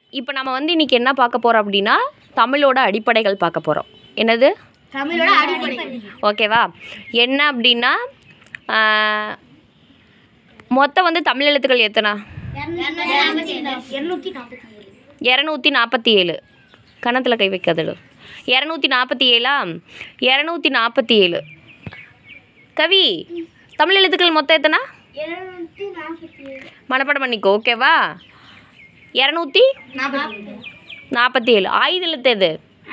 இப்போ நம்ம வந்து இன்றைக்கி என்ன பார்க்க போகிறோம் அப்படின்னா தமிழோட அடிப்படைகள் பார்க்க போகிறோம் என்னது தமிழோட அடிப்படை ஓகேவா என்ன அப்படின்னா ஆஹ், மொத்தம் வந்து தமிழ் எழுத்துக்கள் எத்தனை இருநூத்தி நாற்பத்தி ஏழு இரநூத்தி நாற்பத்தி ஏழு கணத்தில் கை வைக்காதடு இரநூத்தி நாற்பத்தி ஏழா இரநூத்தி நாற்பத்தி ஏழு கவி தமிழ் எழுத்துக்கள் மொத்தம் எத்தனை இருநூத்தி நாற்பத்தி ஏழு மனப்பாடம் பண்ணிக்கோ ஓகேவா இரநூத்தி நாற்பத்தி ஏழு நாற்பத்தி ஏழு ஆயுத எழுத்து எது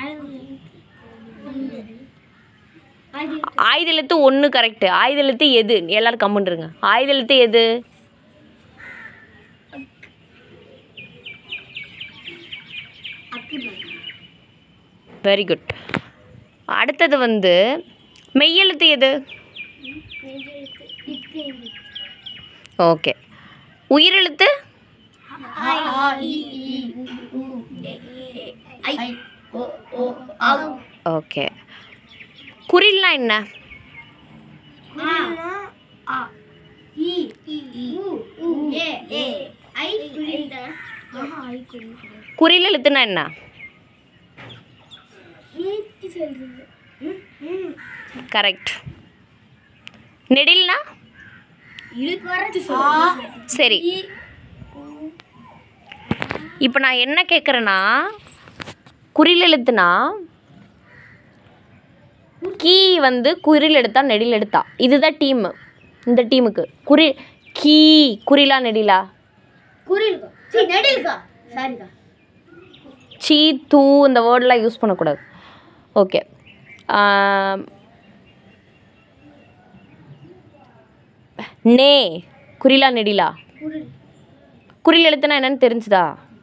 ஆயுத எழுத்து ஒன்று கரெக்டு ஆயுத எழுத்து எது எல்லாரும் கம்முன்றுங்க ஆயுத எழுத்து எது வெரி குட் அடுத்தது வந்து மெய்யெழுத்து எது ஓகே உயிரெழுத்து ஓகே குறில்னா என்ன குறில் எழுத்துனா என்ன கரெக்ட் நெடில்னா சரி இப்போ நான் என்ன கேட்குறேன்னா குறில் எழுத்துனா கீ வந்து குறில் எழுத்தா நெடில் எழுத்தா இதுதான் டீமு இந்த டீமுக்கு குறி கீ குறிலா நெடிலா குறில்கா சீ நெடில்கா சாரிக்கா சீ தூ இந்த வேர்டெலாம் யூஸ் பண்ணக்கூடாது ஓகே நே குறிலா நெடிலா குறில் குறில் எழுத்துனா என்னன்னு தெரிஞ்சுதா